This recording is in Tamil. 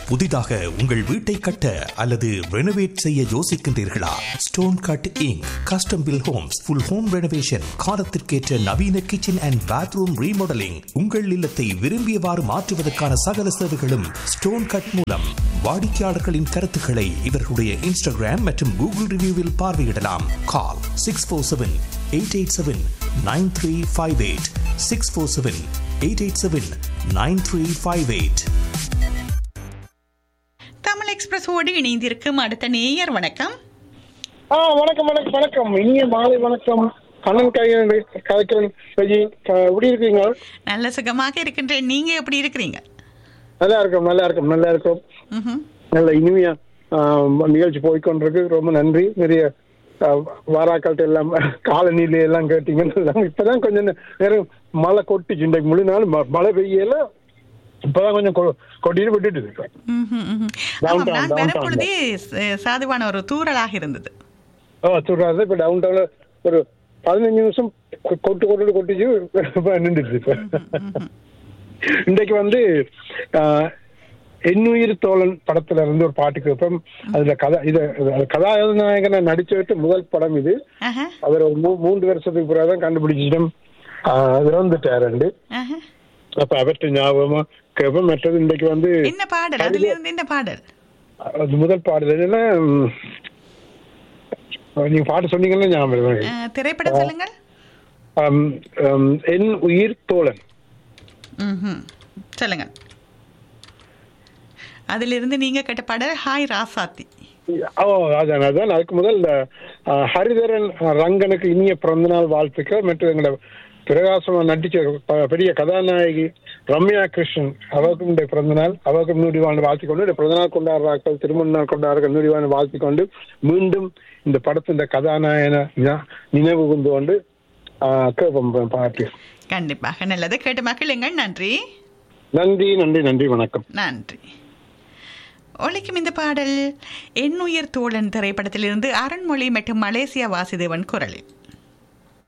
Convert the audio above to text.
புதிதாக உங்கள் வீட்டை கட்ட அல்லது ரெனோவேட் செய்ய யோசிக்கின்றீர்களா stone cutting custom built homes full home renovation காலத்திற்கேற்ற நவீன கிச்சன் அண்ட் பாத்ரூம் ரீமாடலிங் உங்கள் இல்லத்தை விரும்பியவாறு மாற்றுவதற்கான சகல சேவைகளும் ஸ்டோன் கட் மூலம் வாடிக்கையாளர்களின் கருத்துக்களை இவர்களுடைய இன்ஸ்டாகிராம் மற்றும் கூகுள் ரிவ்யூவில் பார்வையிடலாம் call six four seven eight eight seven nine three five eight six four seven eight eight seven nine three five eight Tamil எக்ஸ்பிரஸோடு இணைந்திருக்கும் அடுத்த நேயர் வணக்கம் ஆ வணக்கம் வணக்கம் வணக்கம் இனிய மாலை வணக்கம் கண்ணன் கையன் கலைக்கிறன் ரஜி க- எப்படி இருக்கீங்க நல்ல சுகமாக இருக்கின்றேன் நீங்க எப்படி இருக்கிறீங்க நல்லா இருக்கும் நல்லா இருக்கும் நல்லா இருக்கும் ம்ஹும். நல்ல இனிமையா ஆ, நிகழ்ச்சி போய்க்கொண்டிருக்கு ரொம்ப நன்றி நிறைய ஆ, வாராக்கள்கிட்ட எல்லாம் காலநிலை எல்லாம் கேட்டீங்கன்னு இப்பதான் கொஞ்சம் நே- நேரம் மழை கொட்டிச்சு இன்றைக்கு முழு நாள் ம- மழை பெய்யல இப்பதான் கொஞ்சம் கொ- கொட்டிட்டு விட்டுட்டு இருக்கேன் ம்ஹும், ம்ஹும். Downtown, ஆமாம், நான் downtown. வரப்பொழுதே ச- சாதுவான ஒரு தூறலாக இருந்தது ஓ சொல்றாரு இப்ப டவுன் டவுன்ல ஒரு பதினஞ்சு நிமிஷம் கொ- கொட்டு கொட்டு கொட்டிச்சு இப்ப நின்றுச்சு இப்ப இன்றைக்கு வந்து ஆஹ், எண்ணுயிர் தோழன் படத்துல இருந்து ஒரு பாட்டு கேட்போம் அதுல கதா இது அது கதாநாயகனை நடிச்சு விட்டு முதல் படம் இது ஆஹா, அவர் ஒரு மூ- மூன்று வருஷத்துக்கு பிறகு தான் கண்டுபிடிச்சிட்டோம் இறந்துட்டாரு ஆஹா. அப்ப அவர்கிட்ட ஞாபகமா கேட்போம் மற்றது இன்றைக்கு வந்து என்ன பாடல் அதுல இருந்து என்ன பாடல் அது முதல் பாடல் என்னன்னா ம், நீங்க பாட்டு சொன்னீங்கன்னா ஞாபகம் வருது. அஹ், திரைப்படம் சொல்லுங்கள் ஆம், ஆம், என் உயிர் தோழன் ம்ஹும். சொல்லுங்க அதிலிருந்து நீங்க கேட்ட பாடல் ஹாய் ராசாத்தி ஓ அதான் அதான் அதுக்கு முதல் ஆ, ஹரிதரன் ரங்கனுக்கு இனிய பிறந்தநாள் வாழ்த்துக்கள் மற்றும் எங்களோட பிரகாசமா நடிச்ச ப- பெரிய கதாநாயகி ரம்யா கிருஷ்ணன் அவருக்கும் இந்த பிறந்தநாள் அவருக்கும் நூறிவான வாழ்த்திக்கொண்டு இந்த பிறந்தநாள் கொண்டாடுறாக்கள் திருமண நாள் கொண்டாடுற நூறிவான வாழ்த்திக்கொண்டு மீண்டும் இந்த படத்தின் கதாநாயகனை ஞா- நினைவு கொண்டு கொண்டு ஆ, கேட்போம் பாட்டு கண்டிப்பாக நல்லது கேட்டு மகிழுங்கள் நன்றி நன்றி நன்றி நன்றி வணக்கம் நன்றி ஒலிக்கும் இந்த பாடல் என் உயிர் தோழன் திரைப்படத்திலிருந்து அருண்மொழி மற்றும் மலேசியா வாசுதேவன் குரலில்